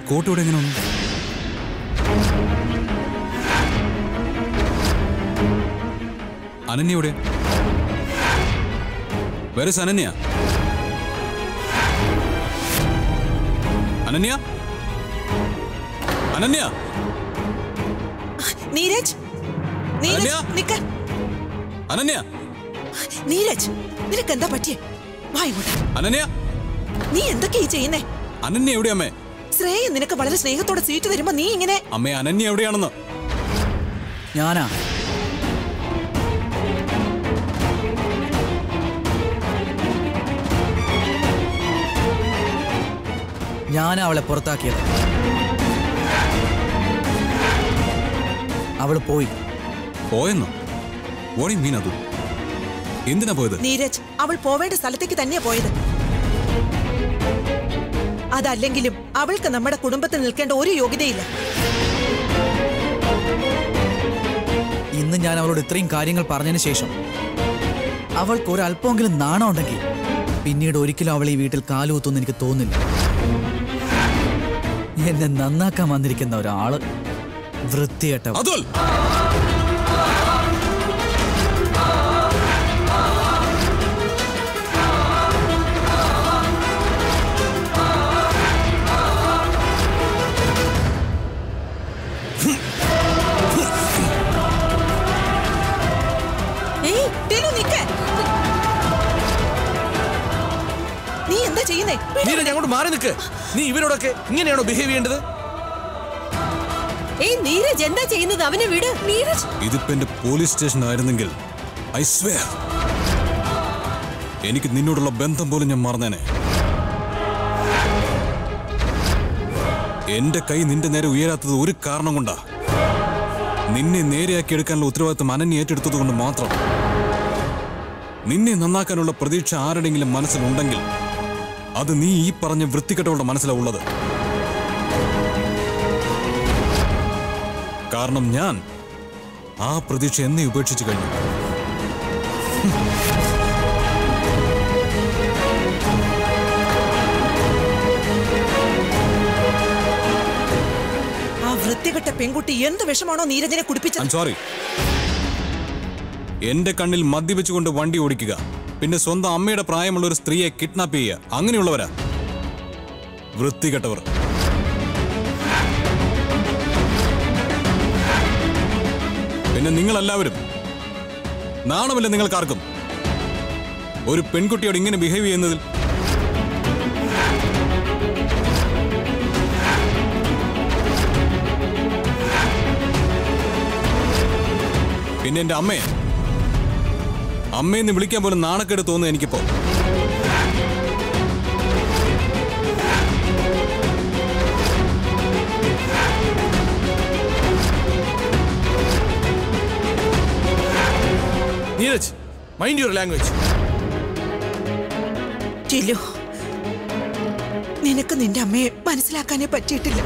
Coat ഇവിടെ എങ്ങനെ വന്നു അനന്യ എവിടെ വേറെ അനന്യ അനന്യ അനന്യ നീരജ് നീരജ് അനന്യ? നിക്ക അനന്യ നീരജ് നിനക്ക് എന്താ പറ്റിയേ വാ ഇങ്ങോട്ട് അനന്യ നീ എന്തൊക്കെയാ ഈ ചെയ്യുന്നേ അനന്യ എവിടെ അമ്മേ ശ്രേയ നിനക്ക് വളരെ സ്നേഹത്തോടെ സീറ്റ് തരുമ്പോ നീ ഇങ്ങനെ അമ്മേ അനന്യ എവിടെയാണെന്ന് ഞാനാ ഞാനാ അവളെ പുറത്താക്കിയത് അവള് പോയി പോയെന്നോ ഓടി മീൻ അത് എന്തിനാ പോയത് നീരജ് അവൾ പോവേണ്ട സ്ഥലത്തേക്ക് തന്നെയാ പോയത് അതല്ലെങ്കിലും അവൾക്ക് നമ്മുടെ കുടുംബത്തിൽ നിൽക്കേണ്ട ഒരു യോഗ്യതയില്ല ഇന്ന് ഞാൻ അവളോട് ഇത്രയും കാര്യങ്ങൾ പറഞ്ഞതിന് ശേഷം അവൾക്ക് ഒരല്പമെങ്കിലും നാണം ഉണ്ടെങ്കിൽ പിന്നീട് ഒരിക്കലും അവൾ ഈ വീട്ടിൽ കാലുകുത്തുമെന്ന് എനിക്ക് തോന്നില്ല എന്നെ നന്നാക്കാൻ വന്നിരിക്കുന്ന ഒരാള് വൃത്തികെട്ട അതുൽ ഏയ് ടിനു നിക്ക് നീ എന്താ ചെയ്യുന്നേ നീരജ് അങ്ങോട്ട് മാറി നിൽക്ക് നീ ഇവരോടൊക്കെ ഇങ്ങനെയാണോ ബിഹേവ് ചെയ്യേണ്ടത് ഏയ് നീരജ് എന്താ ചെയ്യുന്നത് അവനെ വിട് നീരജ് ഇതിപ്പോ എന്റെ പോലീസ് സ്റ്റേഷൻ ആയിരുന്നെങ്കിൽ ഐ സ്വയർ എനിക്ക് നിന്നോടുള്ള ബന്ധം പോലും ഞാൻ മറന്നേനെ എന്റെ കൈ നിന്റെ നേരെ ഉയരാത്തത് ഒരു കാരണം കൊണ്ടാ നിന്നെ നേരെയാക്കി എടുക്കാനുള്ള ഉത്തരവാദിത്വം അനന്യ ഏറ്റെടുത്തത് കൊണ്ട് മാത്രം നിന്നെ നന്നാക്കാനുള്ള പ്രതീക്ഷ ആരുടെങ്കിലും മനസ്സിലുണ്ടെങ്കിൽ അത് നീ ഈ പറഞ്ഞ വൃത്തികെട്ടവളുടെ മനസ്സിലാണ് ഉള്ളത് കാരണം ഞാൻ ആ പ്രതീക്ഷ എന്നെ ഉപേക്ഷിച്ചു കഴിഞ്ഞു ആ വൃത്തികെട്ട പെൺകുട്ടി എന്ത് വിഷമാണോ നീരജിനെ കുടിപ്പിച്ചത് ഐം സോറി എന്റെ കണ്ണിൽ മദ്യപിച്ചുകൊണ്ട് വണ്ടി ഓടിക്കുക പിന്നെ സ്വന്തം അമ്മയുടെ പ്രായമുള്ള ഒരു സ്ത്രീയെ കിഡ്നാപ്പ് ചെയ്യുക അങ്ങനെയുള്ളവരാ വൃത്തികെട്ടവർ പിന്നെ നിങ്ങളെല്ലാവരും നാണമില്ല നിങ്ങൾക്കാർക്കും ഒരു പെൺകുട്ടിയോട് ഇങ്ങനെ ബിഹേവ് ചെയ്യുന്നതിൽ പിന്നെ എന്റെ അമ്മയെ അമ്മയെന്ന് വിളിക്കാൻ പോലും നാണക്കേട് തോന്നുന്നു എനിക്കിപ്പോ നീരജ് മൈൻഡ് യുവർ ലാംഗ്വേജ് ടിലു നിനക്ക് നിന്റെ അമ്മയെ മനസ്സിലാക്കാനേ പറ്റിയിട്ടില്ല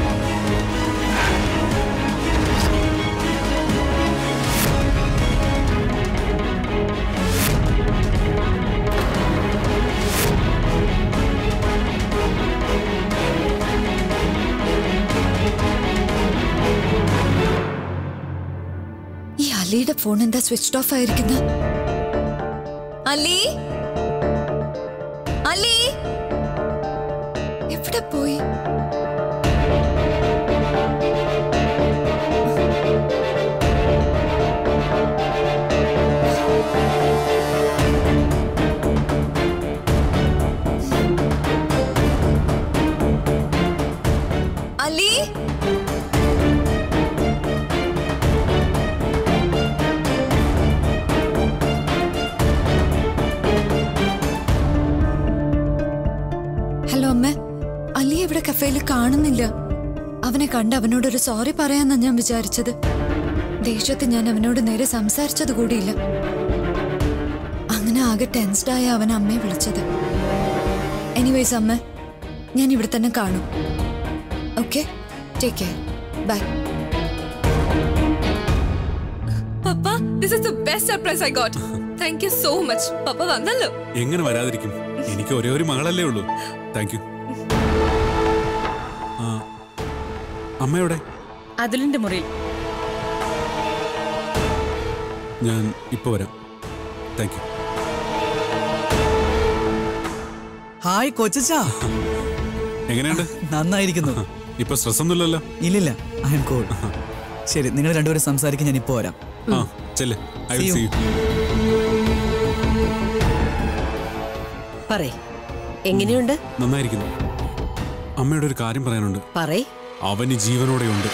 ഈ അലിയുടെ ഫോൺ എന്താ സ്വിച്ച് ഓഫ് ആയിരിക്കുന്നത് അലി അലി എവിടെ പോയി അലി ഹലോ അമ്മ അലി ഇവിടെ കഫേയിൽ കാണുന്നില്ല അവനെ കണ്ട് അവനോടൊരു സോറി പറയാന്നാ ഞാൻ വിചാരിച്ചത് ദേഷ്യത്ത് ഞാൻ അവനോട് നേരെ സംസാരിച്ചത് കൂടിയില്ല അങ്ങനെ ആകെ ടെൻസ്ഡായ അവൻ അമ്മയെ വിളിച്ചത് എനിവേസ് അമ്മ ഞാൻ ഇവിടെ തന്നെ കാണും ഓക്കെ ടേക്ക് കെയർ ബൈ പപ്പ this is the best surprise I got thank you so much പപ്പ വന്നല്ലോ എങ്ങനെ വരാതിരിക്കും എനിക്ക് ഒരേ ഒരു മകളല്ലേ ഉള്ളൂ താങ്ക് യു അമ്മയുടെ അതിലിന്റെ മുറിയിൽ ഞാൻ ഇപ്പോൾ വരാം താങ്ക് യു ഹായ് കൊച്ചാ എങ്ങനെയുണ്ട് നന്നായിരിക്കുന്നു ഇപ്പൊ സ്ട്രെസ് ഒന്നുമില്ലല്ലോ ഇല്ലില്ല ഐ എം കൂൾ ശരി നിങ്ങൾ രണ്ടുപേരും സംസാരിക്കാൻ ഞാൻ ഇപ്പോൾ വരാം ആ ചെല്ല് I will See see you. You പറയ് എങ്ങനെയുണ്ട് നന്നായിരിക്കുന്നു അമ്മയുടെ ഒരു കാര്യം പറയാനുണ്ട് പറയ് അവന് ജീവനോടെയുണ്ട്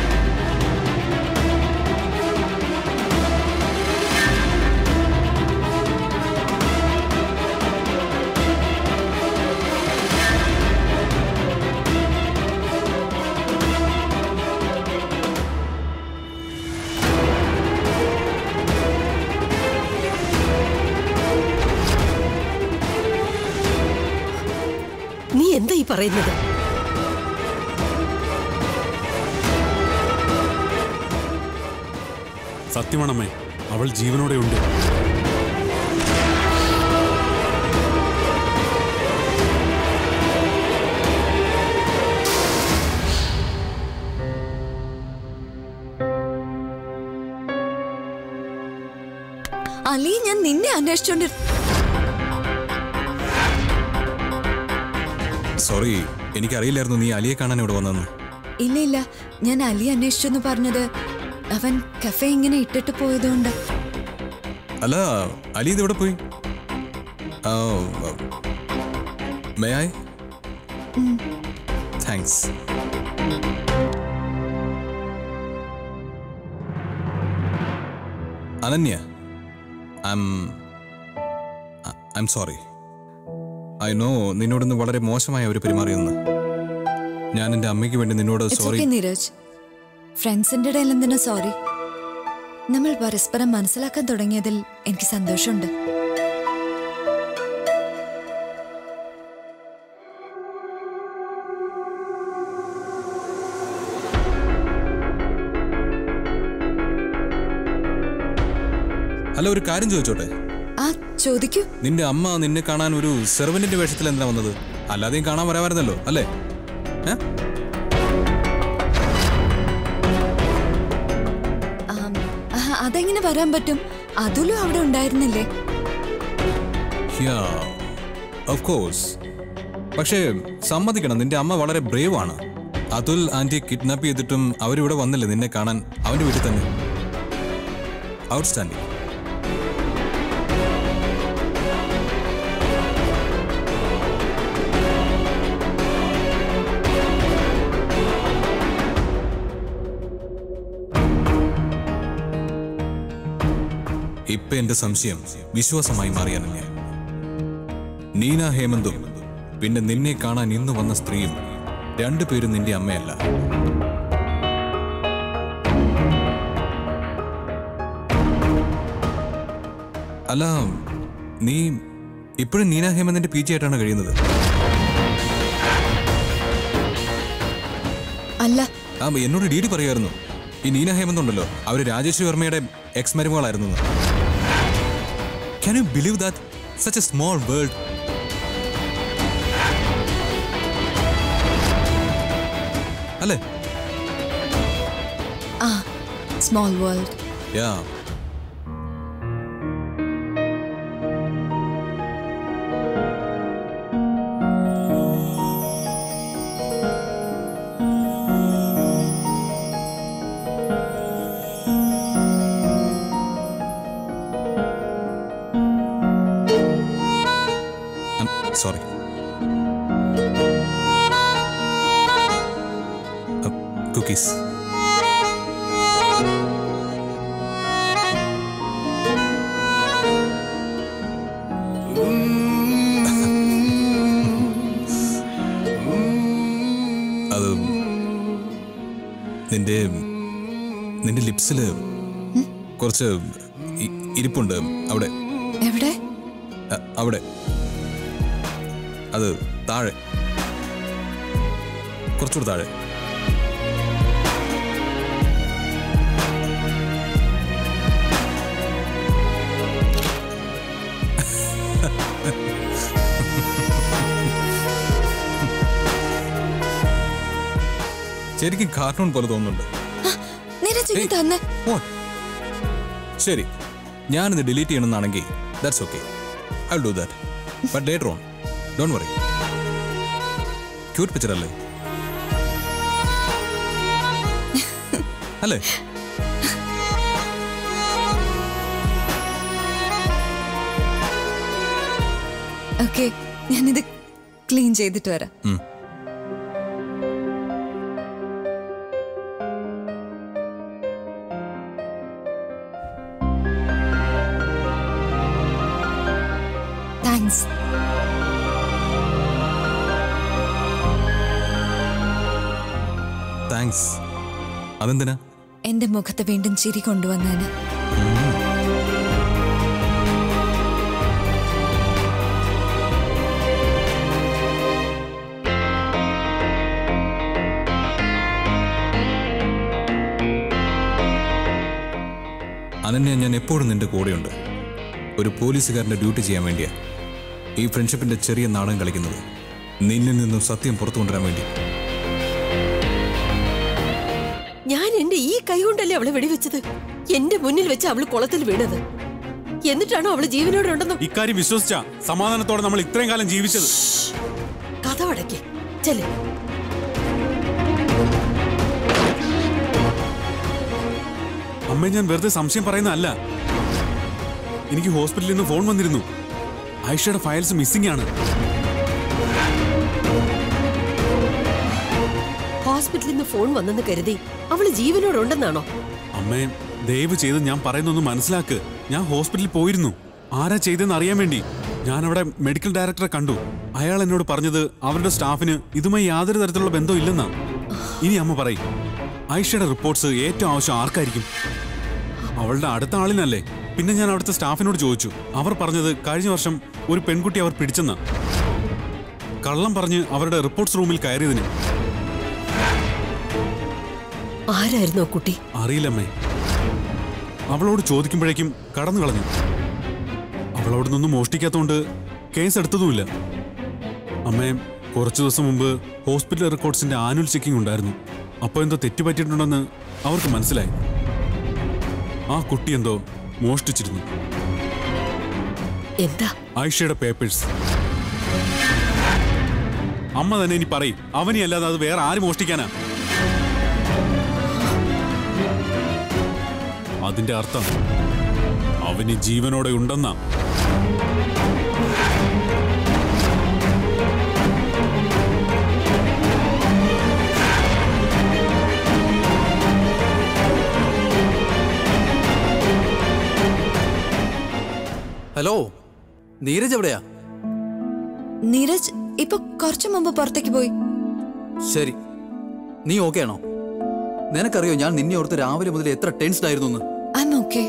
നീ എന്താ ഈ പറയുന്നത് സത്യമാണമ്മേ അവൾ ജീവനോടെയുണ്ട് അലി ഞാൻ നിന്നെ അന്വേഷിച്ചോണ്ട് സോറി എനിക്കറിയില്ലായിരുന്നു നീ അലിയെ കാണാൻ ഇവിടെ വന്നെന്ന് ഇല്ല ഇല്ല ഞാൻ അലി അന്വേഷിച്ചെന്ന് പറഞ്ഞത് അവൻ കഫേ ഇങ്ങനെ ഇട്ടിട്ട് പോയതുകൊണ്ട് അല്ല അലി ഇത് എവിടെ പോയി may I thanks Ananya I'm I'm sorry I know നിന്നോടൊന്ന് വളരെ മോശമായ ഒരു പെരുമാറിയെന്ന് ഞാൻ എൻ്റെ അമ്മയ്ക്ക് വേണ്ടി നിന്നോട് ഇറ്റ്സ് സോറി ഓക്കെ നീരജ് ഫ്രണ്ട്സിന്റെ ഇടയിൽ എന്തിനാ സോറി നമ്മൾ പരസ്പരം മനസ്സിലാക്കാൻ തുടങ്ങിയതിൽ എനിക്ക് സന്തോഷമുണ്ട് അല്ല ഒരു കാര്യം ചോദിച്ചോട്ടെ ആ ചോദിക്കൂ നിന്റെ അമ്മ നിന്നെ കാണാൻ ഒരു സെർവന്റിന്റെ വേഷത്തിൽ എന്തിനാ വന്നത് അല്ലാതെയും കാണാൻ വരാമായിരുന്നല്ലോ അല്ലേ ഏ? ആം, ആ, അതെങ്ങനെ വരാൻ പറ്റും അതുലും അവിടെ ഉണ്ടായിരുന്നില്ലേ Yeah, of course. പക്ഷേ സമ്മതിക്കണം നിന്റെ അമ്മ വളരെ ബ്രേവ് ആണ് അതുൽ ആന്റി കിഡ്നാപ്പ് ചെയ്തിട്ടും അവരിവിടെ വന്നില്ലേ നിന്നെ കാണാൻ അവന്റെ വീട്ടിൽ തന്നെ ഔട്ട്സ്റ്റാൻഡിങ് ഇപ്പൊ എന്റെ സംശയം വിശ്വാസമായി മാറിയാനല്ലേ നീന ഹേമന്തും പിന്നെ നിന്നെ കാണാൻ ഇന്ന് വന്ന സ്ത്രീയും രണ്ടുപേരും നിന്റെ അമ്മയല്ല അല്ല നീ ഇപ്പോഴും നീന ഹേമന്തിന്റെ പി ജി ആയിട്ടാണ് കഴിയുന്നത് അല്ല ആ എന്നോട് ഡി ഡി പറയായിരുന്നു ഈ നീന ഹേമന്ത് ഉണ്ടല്ലോ അവര് രാജേശ്വരി വർമ്മയുടെ എക്സ് മരുമകളായിരുന്നു can you believe that such a small world അല്ലേ ആ small world yeah sorry cookies അത് നിന്റെ നിന്റെ ലിപ്സിൽ കുറച്ച് ഇ- ഇരിപ്പുണ്ട് അവിടെ എവിടെ അ- അവിടെ അത് താഴെ കുറച്ചുകൂടെ താഴെ ശരിക്കും കാർട്ടൂൺ പോലെ തോന്നുന്നുണ്ട് നീരജ് ഇനി തന്നെ ഓ ശരി ഞാനിത് ഡിലീറ്റ് ചെയ്യണമെന്നാണെങ്കിൽ that's okay I do that but later on don't worry cute picture അല്ലേ അല്ലേ ഓക്കെ ഞാനിത് ക്ലീൻ ചെയ്തിട്ട് വരാം ഉം. താങ്ക്സ് താങ്ക്സ് അതെന്തിനാ എന്റെ മുഖത്ത് വീണ്ടും ചിരി കൊണ്ടുവന്നതിന് അനന്യ ഞാൻ എപ്പോഴും നിന്റെ കൂടെയുണ്ട് ഒരു പോലീസുകാരന്റെ ഡ്യൂട്ടി ചെയ്യാൻ വേണ്ടിയാ ഈ ഫ്രണ്ട്ഷിപ്പിന്റെ ചെറിയ നാടകം കളിക്കുന്നത് നിന്നിൽ നിന്നും സത്യം പുറത്തു കൊണ്ടുവരാൻ വേണ്ടി ഞാൻ എന്റെ ഈ കൈ കൊണ്ടല്ലേ അവളെ വെടിവെച്ചത് എന്റെ മുന്നിൽ വെച്ച് അവള് കുളത്തിൽ വീണത് എന്നിട്ടാണോ അവള് ജീവനോടെ ഉണ്ടെന്നോ ഇക്കാര്യം വിശ്വസിച്ച സമാധാനത്തോടെ നമ്മൾ ഇത്രയും കാലം ജീവിച്ചത് കഥ വടക്കേ ചെല്ലേ അമ്മ ഞാൻ വെറുതെ സംശയം പറയുന്നതല്ല എനിക്ക് ഹോസ്പിറ്റലിൽ നിന്ന് ഫോൺ വന്നിരുന്നു ആയിഷയുടെ ഫയൽസ് മിസ്സിംഗ് ആണ് ഹോസ്പിറ്റലിൽ നിന്ന് ഫോൺ വന്നെന്ന് കരുതി അവള് ജീവനോടെ ഉണ്ടെന്നാണോ അമ്മേ ദയവ് ചെയ്ത് ഞാൻ പറയുന്നൊന്ന് മനസ്സിലാക്ക് ഞാൻ ഹോസ്പിറ്റലിൽ പോയിരുന്നു ആരാ ചെയ്തെന്ന് അറിയാൻ വേണ്ടി ഞാൻ അവിടെ മെഡിക്കൽ ഡയറക്ടറെ കണ്ടു അയാൾ എന്നോട് പറഞ്ഞത് അവരുടെ സ്റ്റാഫിന് ഇതുമായി യാതൊരു തരത്തിലുള്ള ബന്ധവും ഇല്ലെന്നാ ഇനി അമ്മ പറയും ആയിഷയുടെ റിപ്പോർട്ട്സ് ഏറ്റവും ആവശ്യം ആർക്കായിരിക്കും അവളുടെ അടുത്ത ആളിനല്ലേ പിന്നെ ഞാൻ അവിടുത്തെ സ്റ്റാഫിനോട് ചോദിച്ചു അവർ പറഞ്ഞത് കഴിഞ്ഞ വർഷം ഒരു പെൺകുട്ടി അവർ പിടിച്ചെന്നാ കള്ളം പറഞ്ഞ് അവരുടെ റിപ്പോർട്ട്സ് റൂമിൽ കയറിയതിന് ആരായിരുന്നു ആ കുട്ടി അറിയില്ലമ്മേ അവളോട് ചോദിക്കുമ്പോഴേക്കും കടന്നു കളഞ്ഞു അവളോട് നിന്നും മോഷ്ടിക്കാത്തോണ്ട് കേസ് എടുത്തതുമില്ല അമ്മേ കുറച്ചു ദിവസം മുമ്പ് ഹോസ്പിറ്റൽ റെക്കോർഡ്സിന്റെ ആനുവൽ ചെക്കിംഗ് ഉണ്ടായിരുന്നു അപ്പോൾ എന്തോ തെറ്റുപറ്റിയിട്ടുണ്ടെന്ന് അവർക്ക് മനസ്സിലായി ആ കുട്ടി എന്തോ മോഷ്ടിച്ചിരുന്നു എന്താ ആയിഷയുടെ പേപ്പേഴ്സ് അമ്മ തന്നെ ഇനി പറയും അവനെ അല്ലാതെ അത് വേറെ ആര് മോഷ്ടിക്കാനാ അതിന്റെ അർത്ഥം അവന് ജീവനോടെ ഉണ്ടെന്നാ ഹലോ നീരജ് എവിടെയാ നീരജ് ഇപ്പൊ കുറച്ചു മുമ്പ് പുറത്തേക്ക് പോയി ശരി നീ ഓക്കെ ആണോ നിനക്കറിയോ ഞാൻ നിന്നെ ഓർത്ത് രാവിലെ മുതൽ എത്ര ടെൻസ്ഡ് ആയിരുന്നു എന്ന് ഐ എം ഓക്കെ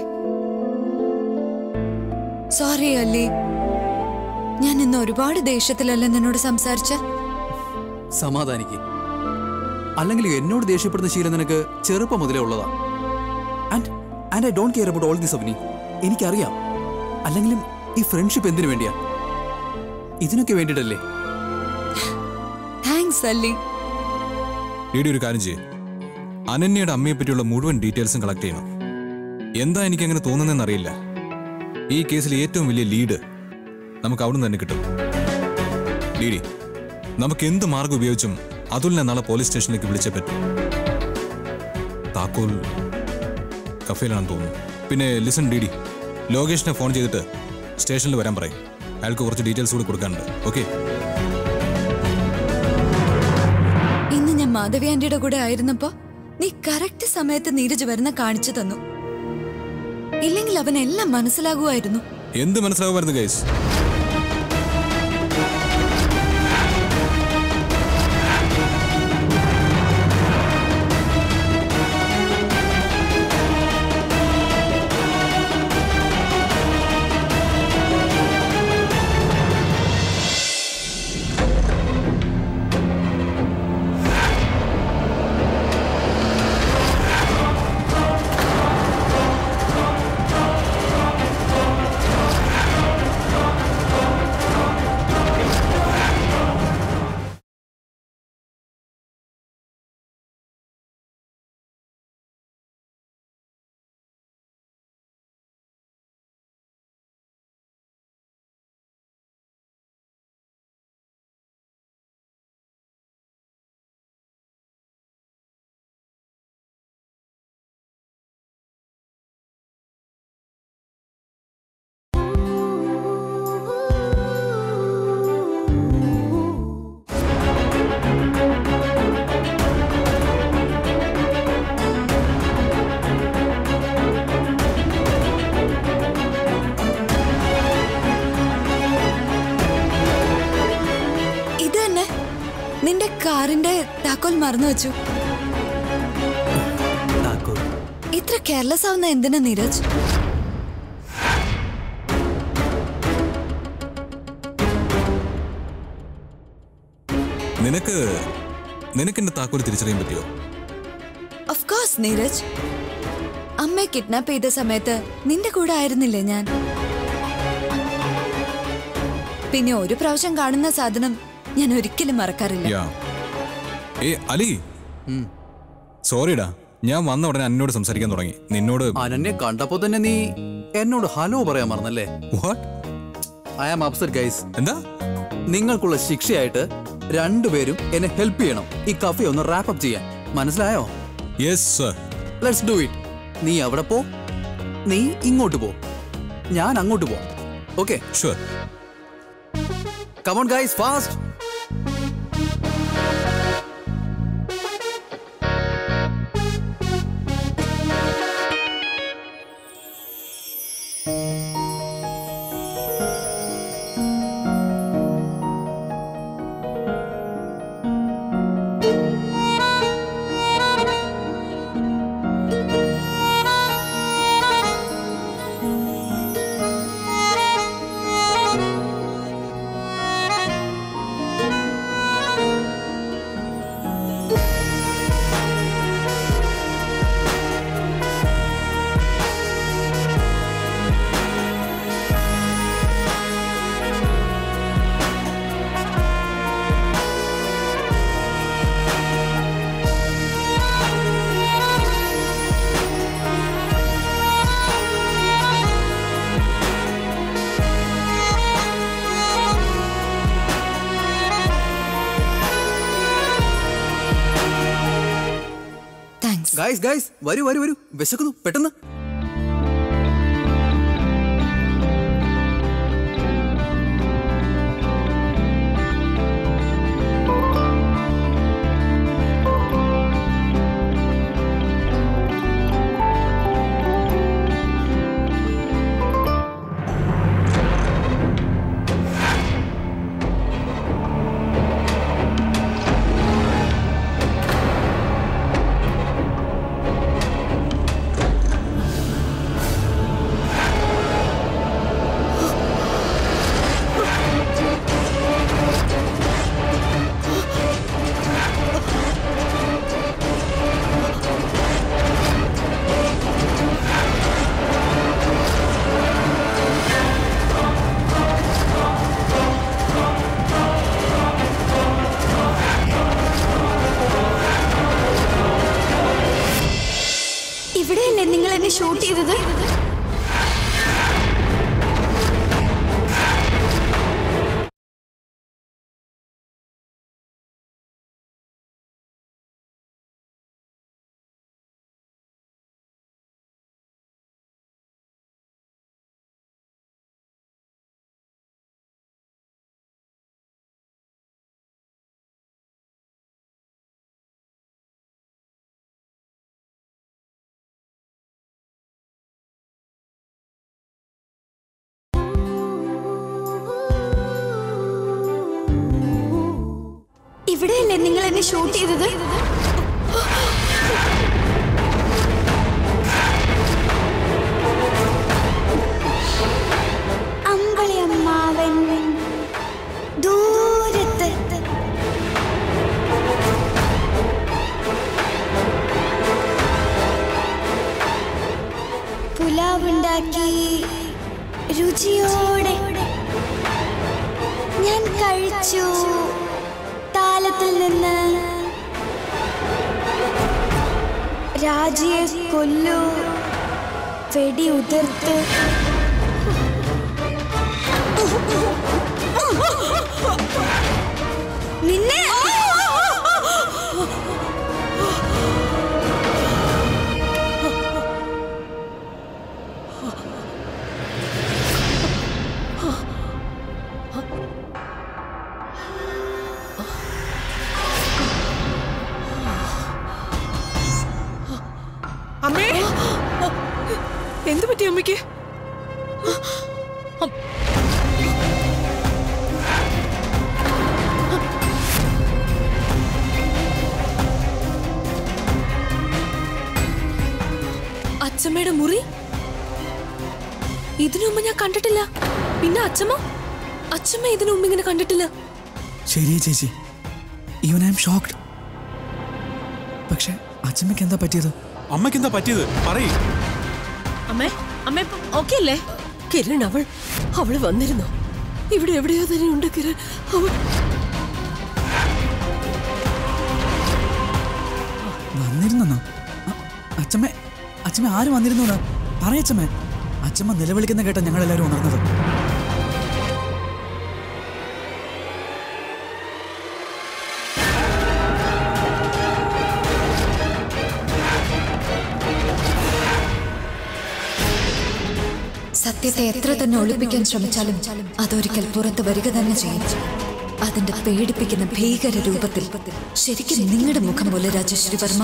സോറി അല്ലി ഞാൻ ഇന്ന് ഒരുപാട് ദേഷ്യത്തിലല്ല നിന്നോട് സംസാരിച്ച സമാധാനിക്ക് അല്ലെങ്കിൽ എന്നോട് ദേഷ്യപ്പെടുന്ന ശീലം നിനക്ക് ചെറുപ്പം മുതലേ ഉള്ളതാ and and I don't care about all this Avani എനിക്കറിയാം അല്ലെങ്കിലും ഈ ഫ്രണ്ട്ഷിപ്പ് എന്തിനു വേണ്ടിയാ ഇതിനൊക്കെ വേണ്ടിയിട്ടല്ലേ താങ്ക്സ് അല്ലി ഡി ഒരു കാര്യം ചെയ്യേ അനന്യയുടെ അമ്മയെ പറ്റിയുള്ള മുഴുവൻ ഡീറ്റെയിൽസും കളക്ട് ചെയ്യണം എന്താ എനിക്ക് അങ്ങനെ തോന്നുന്നതെന്ന് അറിയില്ല ഈ കേസിൽ ഏറ്റവും വലിയ ലീഡ് നമുക്ക് അവിടുന്ന് തന്നെ കിട്ടും ഡീഡി നമുക്ക് എന്ത് മാർഗം ഉപയോഗിച്ചും അതുലിനെ നാളെ പോലീസ് സ്റ്റേഷനിലേക്ക് വിളിച്ചേ പറ്റൂ താക്കോൽ കഫേലാണെന്ന് തോന്നുന്നു പിന്നെ ലിസൺ ഡീഡി ലോകേഷിനെ ഫോൺ ചെയ്തിട്ട് സ്റ്റേഷനിൽ വരാൻ പറയും അയാൾക്ക് കുറച്ച് ഡീറ്റെയിൽസ് കൂടി കൊടുക്കാനുണ്ട് ഓക്കെ ഇന്ന് ഞാൻ മാധവി ആന്റിയുടെ കൂടെ ആയിരുന്നപ്പോ നീ കറക്റ്റ് സമയത്ത് നീരജ് വരുന്ന കാണിച്ചു തന്നു ഇല്ലെങ്കിൽ അവൻ എല്ലാം മനസ്സിലാകുമായിരുന്നു എന്ത് മനസ്സിലാവുമായിരുന്നു ഗൈസ് മറന്നു വെച്ചു താക്കോൽ ഇത്ര കെയർലെസ് ആവുന്ന എന്തിനാ നീരജ് നിനക്ക് നിനക്ക് എന്റെ താക്കോല് തിരിച്ചറിയാൻ പറ്റിയോ ഓഫ് കോഴ്സ് നീരജ് അമ്മയെ കിഡ്നാപ്പ് ചെയ്ത സമയത്ത് നിന്റെ കൂടെ ആയിരുന്നില്ലേ ഞാൻ പിന്നെ ഒരു പ്രാവശ്യം കാണുന്ന സാധനം ഞാൻ ഒരിക്കലും മറക്കാറില്ല യാ ഏ അലി സോറിടാ ഞാൻ വന്ന ഉടനെ എന്നോട് സംസാരിക്കാൻ തുടങ്ങി നിന്നോട് അനന്യെ കണ്ടപ്പോ തന്നെ നീ എന്നോട് ഹലോ പറയാൻ മറന്നല്ലേ what I am upset guys എന്താ നിങ്ങൾക്കുള്ള ശിക്ഷയായിട്ട് രണ്ടുപേരും എന്നെ ഹെൽപ്പ് ചെയ്യണം ഈ കഫേ ഒന്ന് റാപ്പ് അപ്പ് ചെയ്യാൻ മനസ്സിലായോ yes sir let's do it നീ അവിടെ പോ നീ ഇങ്ങോട്ട് പോ ഞാൻ അങ്ങോട്ട് പോ okay sure come on guys fast thanks guys guys വരൂ വരൂ വരൂ വിശക്കുന്നു പെട്ടെന്ന് ഇവിടെയല്ലേ നിങ്ങൾ എന്നെ ഷൂട്ട് ചെയ്തത് ഇവിടെയല്ലേ നിങ്ങൾ എന്നെ ഷൂട്ട് ചെയ്തത് അമ്പളി അമ്മാവൻ ദൂരത്ത് പുലാവുണ്ടാക്കി രുചിയോടെ ഞാൻ കഴിച്ചു താലത്തിൽ നിന്ന് രാജിയെ കൊല്ലു വെടി ഉതിർത്ത് നിന്നെ അമ്മേ എന്തു പറ്റി അമ്മയ്ക്ക് അച്ഛമ്മയുടെ മുറി ഇതിനു മുമ്പ് ഞാൻ കണ്ടിട്ടില്ല പിന്നെ അച്ഛമ്മ അച്ഛമ്മ ഇതിനു മുമ്പ് ഇങ്ങനെ കണ്ടിട്ടില്ല ശരിയാ ചേച്ചി ഈവൻ ഐ എം ഷോക്ഡ് പക്ഷെ അച്ഛമ്മയ്ക്ക് എന്താ പറ്റിയത് അമ്മയ്ക്ക് എന്താ പറ്റിയത് പറയ് അമ്മേ അമ്മ ഓക്കെ അല്ലേ കിരൺ അവൾ അവള് വന്നിരുന്നു ഇവിടെ എവിടെയോ തന്നെ ഉണ്ട് കിരൺ അവൾ വന്നിരുന്നോ അച്ഛമ്മ അച്ഛമ്മ ആര് വന്നിരുന്നു പറയച്ചമ്മേ അച്ഛമ്മ നിലവിളിക്കുന്ന കേട്ട ഞങ്ങളെല്ലാവരും ഉണർന്നത് സത്യത്തെ എത്ര തന്നെ ഒളിപ്പിക്കാൻ ശ്രമിച്ചാലും അതൊരിക്കൽ പുറത്ത് വരിക തന്നെ ചെയ്യും അതിന്റെ പേടിപ്പിക്കുന്ന ഭീകര രൂപത്തിൽ ശരിക്കും നിങ്ങളുടെ മുഖം പോലെ രാജശ്രീ വർമ്മ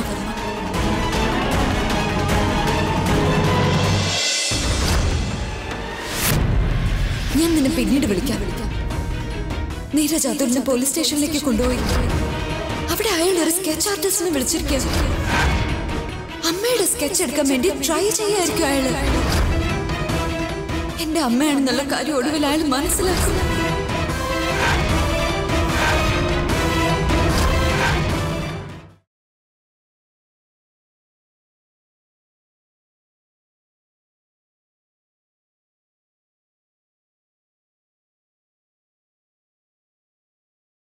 ഞാൻ നിന്നെ പിന്നീട് വിളിക്കാം നീരജ് അതുലിനെ പോലീസ് സ്റ്റേഷനിലേക്ക് കൊണ്ടുപോയി അവിടെ അയാൾ ഒരു സ്കെച്ച് ആർട്ടിസ്റ്റിനെ വിളിച്ചിരിക്കുക അമ്മയുടെ സ്കെച്ച് എടുക്കാൻ വേണ്ടി ട്രൈ ചെയ്യായിരിക്കും അയാള് എന്റെ അമ്മയാണെന്നുള്ള കാര്യം ഒടുവിൽ അയാൾ മനസ്സിലാക്കും